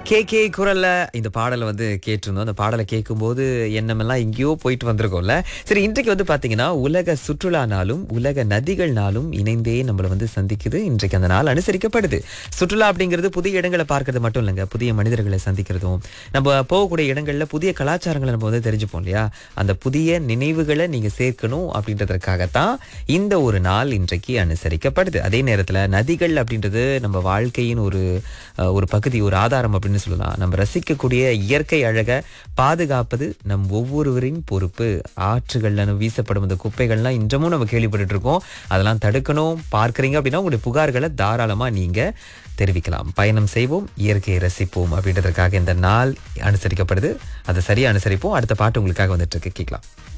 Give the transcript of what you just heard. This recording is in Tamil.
கே கே குரல்ல இந்த பாடலை வந்து கேட்டிருந்தோம் அந்த பாடலை கேட்கும்போது எண்ணமெல்லாம் எங்கேயோ போயிட்டு வந்திருக்கோம்ல சரி இன்றைக்கு வந்து பாத்தீங்கன்னா உலக சுற்றுலா நாளும் உலக நதிகள் நாளும் இணைந்தே நம்மளை வந்து சந்திக்குது இன்றைக்கு அந்த நாள் அனுசரிக்கப்படுது சுற்றுலா அப்படிங்கிறது புதிய இடங்களை பார்க்கறது மட்டும் இல்லைங்க புதிய மனிதர்களை சந்திக்கிறதும் நம்ம போகக்கூடிய இடங்கள்ல புதிய கலாச்சாரங்களை நம்ம வந்து தெரிஞ்சுப்போம் இல்லையா அந்த புதிய நினைவுகளை நீங்க சேர்க்கணும் அப்படின்றதற்காகத்தான் இந்த ஒரு நாள் இன்றைக்கு அனுசரிக்கப்படுது அதே நேரத்துல நதிகள் அப்படின்றது நம்ம வாழ்க்கையின் ஒரு அஹ், ஒரு பகுதி ஒரு ஆதாரம் அப்படின்னு சொல்லலாம் நம்ம ரசிக்கக்கூடிய இயற்கை அழகை பாதுகாப்பது நம் ஒவ்வொருவரின் பொறுப்பு ஆற்றுகள்ல நம்ம வீசப்படும் அந்த குப்பைகள்லாம் இன்றமும் நம்ம கேள்விப்பட்டுட்டு இருக்கோம் அதெல்லாம் தடுக்கணும் பார்க்கறீங்க அப்படின்னா உங்களுடைய புகார்களை தாராளமா நீங்க தெரிவிக்கலாம் பயணம் செய்வோம் இயற்கையை ரசிப்போம் அப்படின்றதுக்காக இந்த நாள் அனுசரிக்கப்படுது அதை சரியா அனுசரிப்போம் அடுத்த பாட்டு உங்களுக்காக வந்துட்டு இருக்கு கேட்கலாம்